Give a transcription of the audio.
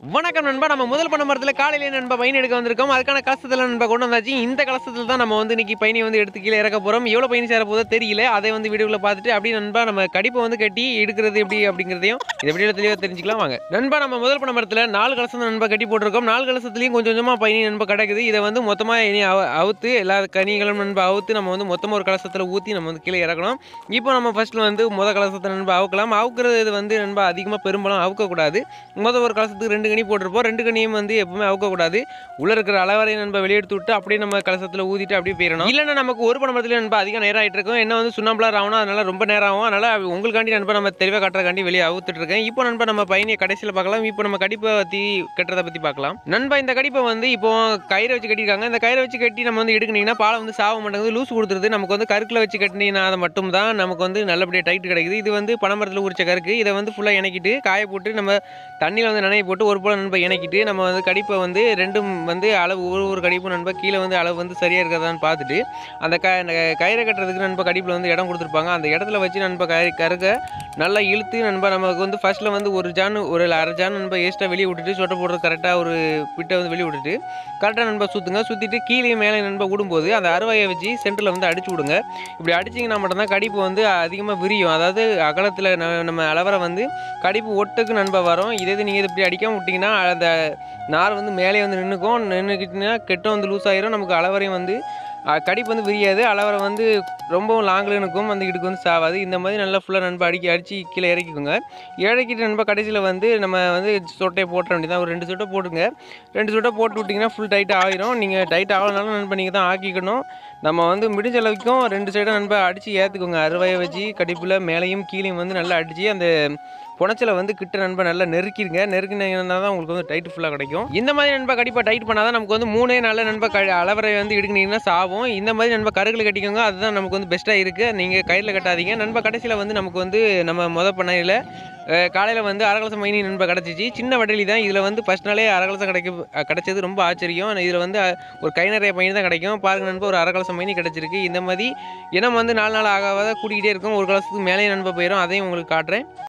வணக்கம் நண்பா நம்ம முதல் பண்ண மரத்தில் காலையிலே நண்பா பயணி எடுக்க வந்திருக்கோம் அதுக்கான கலசத்தில் நண்பா கொண்டு வந்தாச்சு இந்த கலசத்தில் தான் நம்ம வந்து இன்னைக்கு பயணி வந்து எடுத்து கீழே இறக்க போகிறோம் எவ்வளோ பயணி சேர போதோ தெரியல அதை வந்து வீடியோவில் பார்த்துட்டு அப்படியே நண்பா நம்ம கடிப்பை வந்து கட்டி எடுக்கிறது எப்படி அப்படிங்கிறதையும் இந்த வீடியோவில் தெளிவாக தெரிஞ்சுக்கலாம் வாங்க நண்பா நம்ம முதல் பண்ண மரத்தில் நாலு கலசம் நண்பா கட்டி போட்டிருக்கோம் நாலு கலசத்துலையும் கொஞ்சம் கொஞ்சமாக பயணி நண்பா கிடக்குது இதை வந்து மொத்தமாக இனி அவ- அவுத்து எல்லா கனிகளும் நண்பா அவுத்து நம்ம வந்து மொத்தமாக ஒரு கலசத்தில் ஊற்றி நம்ம வந்து கீழே இறக்கணும் இப்போ நம்ம ஃபர்ஸ்ட்ல வந்து முத கலசத்தை நண்பா அவுக்கலாம் அவுக்கிறது வந்து நண்பா அதிகமாக பெரும்பாலும் அவுக்கக்கூடாது மொதல் ஒரு கலசத்துக்கு ரெண்டு கனி போட்டிருப்போம் ரெண்டு கனியும் வந்து எப்பவுமே அவுக்கக்கூடாது உள்ள இருக்கிற அளவரை நம்ம வெளியெடுத்து விட்டு அப்படியே நம்ம கலசத்தில் ஊதிட்டு அப்படியே போயிடணும் இல்லைன்னா நமக்கு ஒரு பணமரத்துல நண்பா அதிகம் நேரம் ஆகிட்டு இருக்கும் என்ன வந்து சுண்ணாம்பலார் ஆகணும் அதனால ரொம்ப நேரம் ஆகும் அதனால உங்களுக்காண்டி நண்பா நம்ம தெளிவாக கட்டுறதுக்காண்டி வெளியே அவுத்துட்டு இருக்கேன் இப்போ நண்பா நம்ம பையனை கடைசியில் பார்க்கலாம் இப்போ நம்ம கடிப்பை பற்றி கட்டுறதை பற்றி பார்க்கலாம் நண்பா இந்த கடிப்பை வந்து இப்போ கயிறை வச்சு கட்டியிருக்காங்க இந்த கயிறை வச்சு கட்டி நம்ம வந்து எடுக்கணுங்கன்னா பாலை வந்து சாவ மாட்டேங்குது லூஸ் கொடுத்துருது நமக்கு வந்து கருக்கில் வச்சு கட்டினீங்கன்னா அதை மட்டும் தான் நமக்கு வந்து நல்லபடியாக டைட் கிடைக்குது இது வந்து பனைமரத்தில் உரிச்ச கருக்கு இதை வந்து ஃபுல்லாக இணக்கிட்டு காய போட்டு நம்ம தண்ணியில் வந்து நனைய போட்டு ஒரு போல நண்பா இணக்கிட்டு நம்ம வந்து கடிப்பை வந்து ரெண்டும் வந்து அளவு ஒரு ஒரு கடிப்பும் நண்பா கீழே வந்து அளவு வந்து சரியாக இருக்கிறதான்னு பார்த்துட்டு அந்த க அந்த கயிறை கட்டுறதுக்கு நண்பா கடிப்பில் வந்து இடம் கொடுத்துருப்பாங்க அந்த இடத்துல வச்சு நண்பா கயிறு கருக்க நல்லா இழுத்து நண்பா நமக்கு வந்து ஃபர்ஸ்ட்டில் வந்து ஒரு ஜான் ஒரு அரை ஜான் நண்பா வேஸ்ட்டாக வெளியே விட்டுட்டு சொட்டை போடுறது கரெக்டாக ஒரு பிட்டை வந்து வெளியே விட்டுட்டு கரெக்டாக நண்பா சுற்றுங்க சுற்றிட்டு கீழே மேலே நண்பா விடும்போது அந்த அறுவையை வச்சு சென்டரில் வந்து அடிச்சு விடுங்க இப்படி அடிச்சிங்கன்னா மட்டும்தான் கடிப்பு வந்து அதிகமாக விரியும் அதாவது அகலத்தில் நம்ம அளவரை வந்து கடிப்பு ஒட்டுக்கு நண்பா வரும் இதே இது நீங்கள் இப்படி அடிக்காம விட்டிங்கன்னா அந்த நார் வந்து மேலே வந்து நின்றுக்கும் நின்றுக்கிட்டுனா கெட்டம் வந்து லூஸ் ஆயிரும் நமக்கு அளவரையும் வந்து அஹ், கடிப்பு வந்து விரியாது அளவரை வந்து ரொம்பவும் லாங்கில் நிற்கும் அந்த இடுக்கு வந்து சாவாது இந்த மாதிரி நல்லா ஃபுல்லாக நண்பா அடிக்கி அடித்து கீழே இறக்கிக்கோங்க இறக்கிட்டு நண்பா கடைசியில் வந்து நம்ம வந்து சொட்டையை போட்டுற வேண்டியதான் ஒரு ரெண்டு சொட்டை போட்டுங்க ரெண்டு சொட்டை போட்டு விட்டிங்கன்னா ஃபுல் டைட்டாக ஆகிரும் நீங்கள் டைட் ஆகலனாலும் நண்பா நீங்கள் தான் ஆக்கிக்கணும் நம்ம வந்து முடிஞ்ச அளவுக்கும் ரெண்டு சைடும் நண்பா அடித்து ஏற்றுக்கோங்க அறுவையை வச்சு கடிப்பில் மேலேயும் கீழேயும் வந்து நல்லா அடித்து அந்த புனச்சலை வந்து கிட்ட நண்பா நல்லா நெருக்கிடுங்க நெருக்கினீங்கன்னா தான் உங்களுக்கு வந்து டைட் ஃபுல்லாக கிடைக்கும் இந்த மாதிரி நண்பா கடிப்பாக டைட் பண்ணால் தான் நமக்கு வந்து மூணே நாளில் நண்பா க அளவரை வந்து எடுக்கினீங்கன்னா சாவும் இந்த மாதிரி நண்பா கருகளை கட்டிக்கோங்க அதுதான் நமக்கு வந்து பெஸ்ட்டாக இருக்குது நீங்கள் கயிறில் கட்டாதீங்க நண்பா கடைசியில் வந்து நமக்கு வந்து நம்ம முத பண்ணையில் காலையில் வந்து அரகலசம் மைனி நண்பா கிடச்சிச்சு சின்ன வடையில தான் இதில் வந்து ஃபஸ்ட் நாளே அரகலசம் கிடைக்க அஹ், கிடைச்சது ரொம்ப ஆச்சரியம் இதில் வந்து அஹ், ஒரு கை நிறைய பையன் தான் கிடைக்கும் பாருங்க நண்பா ஒரு அரகலசம் மைனி கிடச்சிருக்கு இந்த மாதிரி இனம் வந்து நாலு நாள் ஆகாத கூட்டிக்கிட்டே இருக்கும் ஒரு கலசத்துக்கு மேலே நண்பா போயிடும் அதையும் உங்களுக்கு காட்டுறேன்